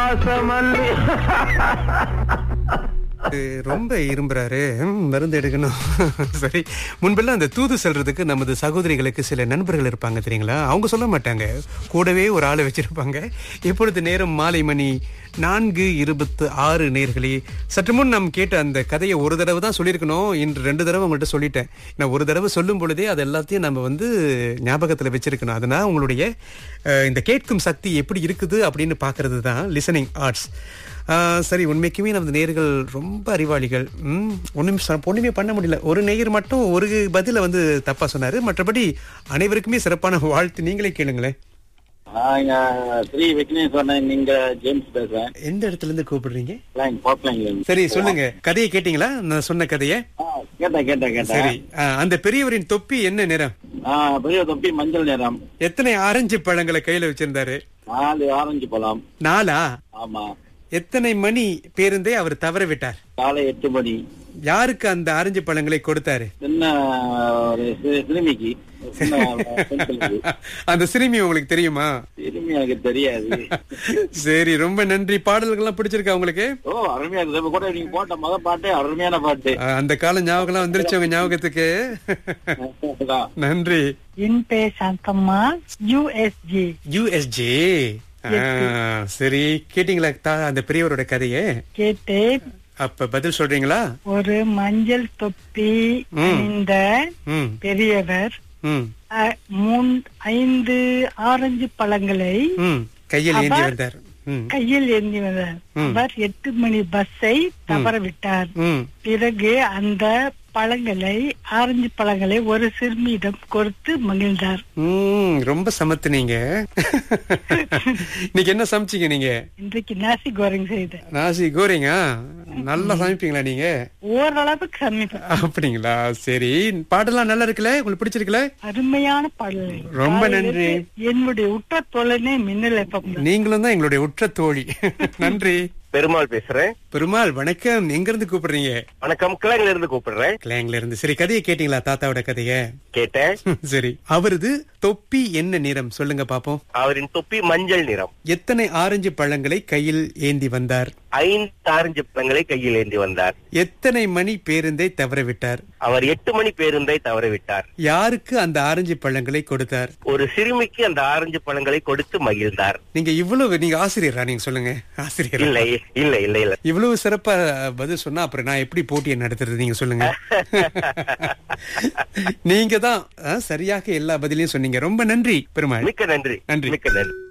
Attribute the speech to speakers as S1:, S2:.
S1: வாசமல்லி
S2: இது ரொம்ப இரும்புறாரு ம், மருந்து எடுக்கணும் சரி முன்பெல்லாம் அந்த தூது செல்றதுக்கு நமது சகோதரிகளுக்கு சில நண்பர்கள் இருப்பாங்க தெரியுங்களா அவங்க சொல்ல மாட்டாங்க கூடவே ஒரு ஆளை வச்சிருப்பாங்க இப்பொழுது நேரம் மாலை மணி நான்கு இருபத்து ஆறு நேர்களே சற்று முன் நாம் கேட்ட அந்த கதையை ஒரு தடவை தான் சொல்லியிருக்கணும் இன்று ரெண்டு தடவை உங்கள்கிட்ட சொல்லிட்டேன் நான் ஒரு தடவை சொல்லும் பொழுதே அது எல்லாத்தையும் நம்ம வந்து ஞாபகத்தில் வச்சிருக்கணும் அதனால் உங்களுடைய அஹ், இந்த கேட்கும் சக்தி எப்படி இருக்குது அப்படின்னு பார்க்கறது தான் லிசனிங் ஆர்ட்ஸ் ஆஹ் சரி உண்மைக்குமே நமது நேயர்கள் ரொம்ப அறிவாளிகள் ம் ஒன்றுமே ச- ஒண்ணுமே பண்ண முடியல ஒரு நேயர் மட்டும் ஒரு பதில வந்து தப்பா சொன்னாரு மற்றபடி அனைவருக்குமே சிறப்பான வாழ்த்து நீங்களே கேளுங்களேன்
S3: நாங்க ஸ்ரீ விக்னேஸ்வரன் நீங்க ஜேம்ஸ் பேசுறேன்
S2: எந்த இடத்துல இருந்து கூப்பிடுறீங்க
S3: லைன் பாப்லைன்ல இருந்து
S2: சரி சொல்லுங்க கதையை கேட்டீங்களா நான் சொன்ன கதையை
S3: ஆ, கேட்டேன் கேட்டேன் கேட்டேன்
S2: சரி ஆஹ் அந்த பெரியவரின் தொப்பி என்ன நிறம்
S3: ஆ, பெரிய தொப்பி மஞ்சள் நிறம்
S2: எத்தனை ஆரஞ்சு பழங்களை கையில வச்சிருந்தாரு
S3: நாலு ஆரஞ்சு பழம்
S2: நாலா
S3: ஆமா
S2: எத்தனை மணி பேருந்தை அவர் தவற விட்டார்
S3: காலை எட்டு மணி
S2: யாருக்கு அந்த ஆரஞ்சு பழங்களை கொடுத்தாரு
S3: சின்ன ஒரு சி- சிறுமிக்கு ஒரு சின்ன பெண் பிள்ளைக்கு.
S2: அந்த சிறுமி உங்களுக்கு தெரியுமா
S3: சிறுமி எனக்கு தெரியாது
S2: சரி ரொம்ப நன்றி பாடல்கள்லாம் பிடிச்சிருக்கா உங்களுக்கு
S3: ஓ அருமையா இருக்குது இப்ப கூட நீங்க போட்ட முத பாட்டு அருமையான பாட்டு
S2: அஹ், அந்த கால ஞாபகம்லாம் வந்துருச்சு உங்க ஞாபகத்துக்கு
S3: அதான்.
S2: நன்றி
S4: என் பேர் சாந்தம்மா யூஎஸ்ஜி
S2: யூஎஸ்ஜே சரி கேட்டீங்களா தா- அந்த பெரியவரோட கதையை
S4: கேட்டேன்
S2: அப்ப பதில் சொல்றீங்களா
S4: ஒரு மஞ்சள் தொப்பி
S2: ம்.
S4: அணிந்த
S2: ம்
S4: பெரியவர்
S2: ம்
S4: அ, மூன் ஐந்து ஆரஞ்சு பழங்களை
S2: ம் கையில் ஏந்தி
S4: அவர்-
S2: வந்தார் ம்
S4: கையில் ஏந்தி வந்தார்
S2: ம்.
S4: அவர் எட்டு மணி பஸ்ஸை தவற விட்டார்
S2: ம்
S4: பிறகு அந்த பழங்களை ஆரஞ்சு பழங்களை ஒரு சிறுமியிடம் கொடுத்து மகிழ்ந்தார்
S2: ம் ரொம்ப சமத்துனீங்க இன்னைக்கு என்ன சமைச்சீங்க நீங்க
S4: இன்றைக்கு நாசி கோரிங் செய்தேன்
S2: நாசி கோரிங்கா நல்லா சமைப்பீங்களா நீங்க
S4: ஓரளவுக்கு சமைப்பேன்
S2: அப்படிங்களா சரி பாடலாம் நல்லா இருக்குல்ல உங்களுக்கு பிடிச்சிருக்குல்ல
S4: அருமையான பாடல்
S2: ரொம்ப நன்றி.
S4: என்னுடைய உற்ற தோழனே மின்னல் எப்பம்
S2: நீங்களும் தான் எங்களுடைய உற்ற தோழி நன்றி
S5: பெருமாள் பேசுறேன்
S2: பெருமாள் வணக்கம் எங்க இருந்து கூப்பிடுறீங்க
S5: வணக்கம் கிழங்குல இருந்து கூப்பிடுறேன்
S2: கிளாங்ல இருந்து சரி கதையை கேட்டீங்களா தாத்தாவோட கதைய
S5: கேட்டேன்
S2: சரி அவரது தொப்பி என்ன நிறம் சொல்லுங்க பாப்போம்
S5: அவரின் தொப்பி மஞ்சள் நிறம்
S2: எத்தனை ஆரஞ்சு பழங்களை கையில் ஏந்தி வந்தார்
S5: ஐந்து ஆரஞ்சு பழங்களை கையில் ஏந்தி வந்தார்
S2: எத்தனை மணி பேருந்தை தவற விட்டார்
S5: அவர் எட்டு மணி பேருந்தை தவறவிட்டார்
S2: யாருக்கு அந்த ஆரஞ்சு பழங்களை கொடுத்தார்
S5: ஒரு சிறுமிக்கு அந்த ஆரஞ்சு பழங்களை கொடுத்து மகிழ்ந்தார்
S2: நீங்க இவ்வளவு நீங்க ஆசிரியரா நீங்க சொல்லுங்க ஆசிரியர்
S5: இல்லை இல்ல இல்ல இல்ல
S2: இவ்வளவு சிறப்பா பதில் சொன்னா அப்புறம் நான் எப்படி போட்டியை நடத்துறது நீங்க சொல்லுங்க நீங்க தான் சரியாக எல்லா பதிலையும் சொன்னீங்க ரொம்ப நன்றி பெருமாள்
S5: மிக்க நன்றி
S2: நன்றி.
S5: மிக்க நன்றி